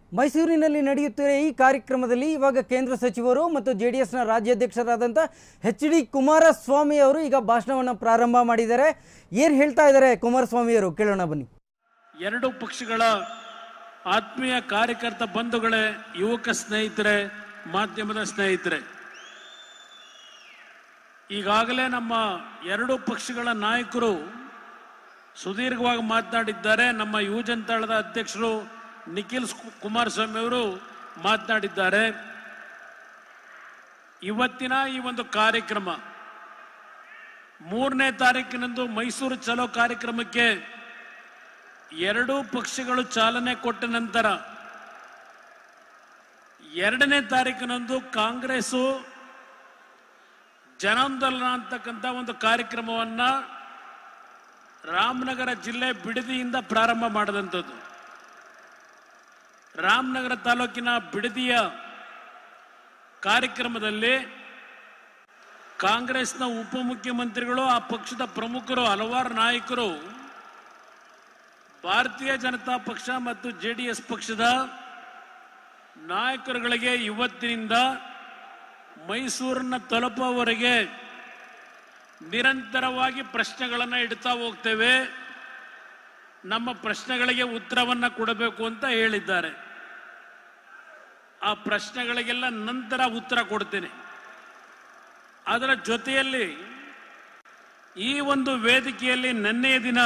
ಮೈಸೂರಿನಲ್ಲಿ ನಡೆಯುತ್ತಿರುವ ಈ ಕಾರ್ಯಕ್ರಮದಲ್ಲಿ ಇವಾಗ ಕೇಂದ್ರ ಸಚಿವರು ಮತ್ತು ಜೆ ಡಿ ಎಸ್ನ ರಾಜ್ಯಾಧ್ಯಕ್ಷರಾದಂಥ ಎಚ್ ಡಿ ಕುಮಾರಸ್ವಾಮಿ ಅವರು ಈಗ ಭಾಷಣವನ್ನು ಪ್ರಾರಂಭ ಮಾಡಿದ್ದಾರೆ ಏನು ಹೇಳ್ತಾ ಇದ್ದಾರೆ ಕುಮಾರಸ್ವಾಮಿಯವರು ಕೇಳೋಣ ಬನ್ನಿ ಎರಡು ಪಕ್ಷಗಳ ಆತ್ಮೀಯ ಕಾರ್ಯಕರ್ತ ಬಂಧುಗಳೇ ಯುವಕ ಸ್ನೇಹಿತರೆ ಮಾಧ್ಯಮದ ಸ್ನೇಹಿತರೆ ಈಗಾಗಲೇ ನಮ್ಮ ಎರಡು ಪಕ್ಷಗಳ ನಾಯಕರು ಸುದೀರ್ಘವಾಗಿ ಮಾತನಾಡಿದ್ದಾರೆ ನಮ್ಮ ಯುವಜನತಾಳದ ಅಧ್ಯಕ್ಷರು ನಿಖಿಲ್ ಕು- ಕುಮಾರಸ್ವಾಮಿ ಅವರು ಮಾತನಾಡಿದ್ದಾರೆ ಇವತ್ತಿನ ಈ ಒಂದು ಕಾರ್ಯಕ್ರಮ ಮೂರನೇ ತಾರೀಕಿನಂದು ಮೈಸೂರು ಚಲೋ ಕಾರ್ಯಕ್ರಮಕ್ಕೆ ಎರಡೂ ಪಕ್ಷಗಳು ಚಾಲನೆ ಕೊಟ್ಟ ನಂತರ ಎರಡನೇ ತಾರೀಕಿನಂದು ಕಾಂಗ್ರೆಸ್ಸು ಜನಾಂದೋಲನ ಅಂತಕ್ಕಂಥ ಒಂದು ಕಾರ್ಯಕ್ರಮವನ್ನ ರಾಮನಗರ ಜಿಲ್ಲೆ ಬಿಡದಿಯಿಂದ ಪ್ರಾರಂಭ ಮಾಡಿದಂಥದ್ದು ರಾಮನಗರ ತಾಲೂಕಿನ ಬಿಡದಿಯ ಕಾರ್ಯಕ್ರಮದಲ್ಲಿ ಕಾಂಗ್ರೆಸ್ನ ಉಪಮುಖ್ಯಮಂತ್ರಿಗಳು ಆ ಪಕ್ಷದ ಪ್ರಮುಖರು ಹಲವಾರು ನಾಯಕರು ಭಾರತೀಯ ಜನತಾ ಪಕ್ಷ ಮತ್ತು ಜೆ ಡಿ ಎಸ್ ಪಕ್ಷದ ನಾಯಕರುಗಳಿಗೆ ಇವತ್ತಿನಿಂದ ಮೈಸೂರನ್ನ ತಲುಪುವವರೆಗೆ ನಿರಂತರವಾಗಿ ಪ್ರಶ್ನೆಗಳನ್ನು ಇಡ್ತಾ ಹೋಗ್ತೇವೆ ನಮ್ಮ ಪ್ರಶ್ನೆಗಳಿಗೆ ಉತ್ತರವನ್ನ ಕೊಡಬೇಕು ಅಂತ ಹೇಳಿದ್ದಾರೆ ಆ ಪ್ರಶ್ನೆಗಳಿಗೆಲ್ಲ ನಂತರ ಉತ್ತರ ಕೊಡ್ತೇನೆ ಅದರ ಜೊತೆಯಲ್ಲಿ ಈ ಒಂದು ವೇದಿಕೆಯಲ್ಲಿ ನಿನ್ನೆಯ ದಿನ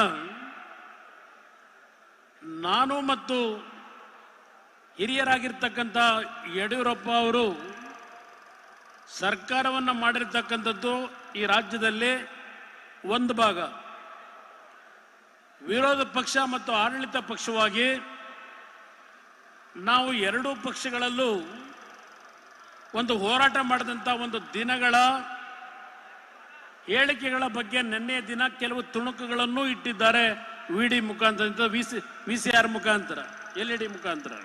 ನಾನು ಮತ್ತು ಹಿರಿಯರಾಗಿರ್ತಕ್ಕಂಥ ಯಡಿಯೂರಪ್ಪ ಅವರು ಸರ್ಕಾರವನ್ನ ಮಾಡಿರ್ತಕ್ಕಂಥದ್ದು ಈ ರಾಜ್ಯದಲ್ಲಿ ಒಂದು ಭಾಗ ವಿರೋಧ ಪಕ್ಷ ಮತ್ತು ಆಡಳಿತ ಪಕ್ಷವಾಗಿ ನಾವು ಎರಡೂ ಪಕ್ಷಗಳಲ್ಲೂ ಒಂದು ಹೋರಾಟ ಮಾಡಿದಂಥ ಒಂದು ದಿನಗಳ ಹೇಳಿಕೆಗಳ ಬಗ್ಗೆ ನಿನ್ನೆಯ ದಿನ ಕೆಲವು ತುಣುಕುಗಳನ್ನು ಇಟ್ಟಿದ್ದಾರೆ ವಿ ಡಿ ಮುಖಾಂತರ V C V C R ಮುಖಾಂತರ ಎಲ್ ಇ ಡಿ ಮುಖಾಂತರ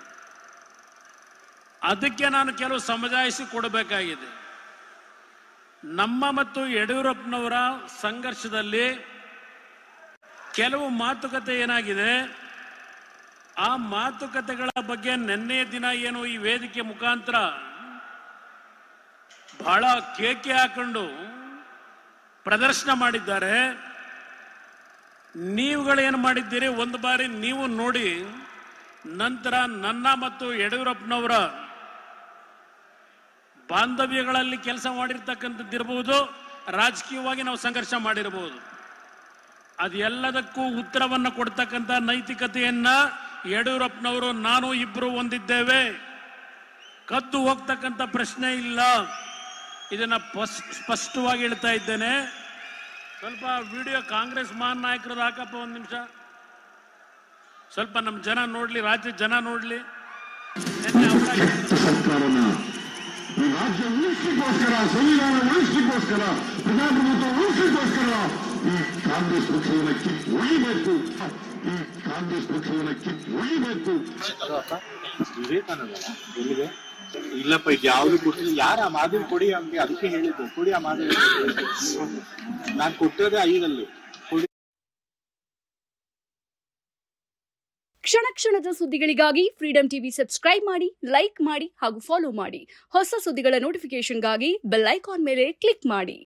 ಅದಕ್ಕೆ ನಾನು ಕೆಲವು ಸಮಜಾಯಿಸಿ ಕೊಡಬೇಕಾಗಿದೆ ನಮ್ಮ ಮತ್ತು ಯಡಿಯೂರಪ್ಪನವರ ಸಂಘರ್ಷದಲ್ಲಿ ಕೆಲವು ಮಾತುಕತೆ ಏನಾಗಿದೆ ಆ ಮಾತುಕತೆಗಳ ಬಗ್ಗೆ ನಿನ್ನೆಯ ದಿನ ಏನು ಈ ವೇದಿಕೆ ಮುಖಾಂತರ ಬಹಳ ಕೇಕೆ ಹಾಕೊಂಡು ಪ್ರದರ್ಶನ ಮಾಡಿದ್ದಾರೆ ನೀವುಗಳೇನು ಮಾಡಿದ್ದೀರಿ ಒಂದು ಬಾರಿ ನೀವು ನೋಡಿ ನಂತರ ನನ್ನ ಮತ್ತು ಯಡಿಯೂರಪ್ಪನವರ ಬಾಂಧವ್ಯಗಳಲ್ಲಿ ಕೆಲಸ ಮಾಡಿರ್ತಕ್ಕಂಥದ್ದಿರಬಹುದು ರಾಜಕೀಯವಾಗಿ ನಾವು ಸಂಘರ್ಷ ಮಾಡಿರಬಹುದು ಅದೆಲ್ಲದಕ್ಕೂ ಉತ್ತರವನ್ನು ಕೊಡ್ತಕ್ಕಂಥ ನೈತಿಕತೆಯನ್ನ ಯಡಿಯೂರಪ್ಪನವರು ನಾನು ಇಬ್ರು ಹೊಂದಿದ್ದೇವೆ ಕದ್ದು ಹೋಗ್ತಕ್ಕಂಥ ಪ್ರಶ್ನೆ ಇಲ್ಲ ಇದನ್ನ ಪಸ್- ಸ್ಪಷ್ಟವಾಗಿ ಹೇಳ್ತಾ ಇದ್ದೇನೆ ಸ್ವಲ್ಪ ವಿಡಿಯೋ ಕಾಂಗ್ರೆಸ್ ಮಹಾನ್ ನಾಯಕರದ್ದು ಹಾಕಪ್ಪ ಒಂದು ನಿಮಿಷ ಸ್ವಲ್ಪ ನಮ್ಮ ಜನ ನೋಡ್ಲಿ ರಾಜ್ಯ ಜನ ನೋಡ್ಲಿ ನಿನ್ನೆ ಅವರ ಸರ್ಕಾರನ ಈ ರಾಜ್ಯ ಉಳಿಸ್ಲಿಕ್ಕೋಸ್ಕರ ಸಂವಿಧಾನ ಉಳಿಸ್ಲಿಕ್ಕೋಸ್ಕರ ಪ್ರಜಾಪ್ರಭುತ್ವ ಉಳಿಸ್ಲಿಕ್ಕೋಸ್ಕರ ಈ ಕಾಂಗ್ರೆಸ್ ಪಕ್ಷವನ್ನ ಕಿತ್ತು ಒಳಿಬೇಕು ಈ ಕಾಂಗ್ರೆಸ್ ಪಕ್ಷವನ್ನ ಕಿತ್ತು ಒಳಿಬೇಕು ವಿವೇಕಾನಂದ ಎಲ್ಲಿದೆ ಇಲ್ಲಪ್ಪ ಇದು ಯಾವ್ದು ಕೊಟ್ಟಿಲ್ಲ ಯಾರ ಆ ಮಾದರಿ ಕೊಡಿ ಹಂಗೆ ಅದಕ್ಕೆ ಹೇಳಿದ್ದು ಕೊಡಿ ಆ ಮಾದರಿ ನಾನ್ ಕೊಟ್ಟಿರೋದೇ ಐದಲ್ಲಿ ಕೊಡಿ ಕ್ಷಣ ಕ್ಷಣದ ಸುದ್ದಿಗಳಿಗಾಗಿ ಫ್ರೀಡಂ ಟಿವಿ ಸಬ್ಸ್ಕ್ರೈಬ್ ಮಾಡಿ ಲೈಕ್ ಮಾಡಿ ಹಾಗೂ ಫಾಲೋ ಮಾಡಿ ಹೊಸ ಸುದ್ದಿಗಳ ನೋಟಿಫಿಕೇಶನ್ಗಾಗಿ ಬೆಲ್ ಐಕಾನ್ ಮೇಲೆ ಕ್ಲಿಕ್ ಮಾಡಿ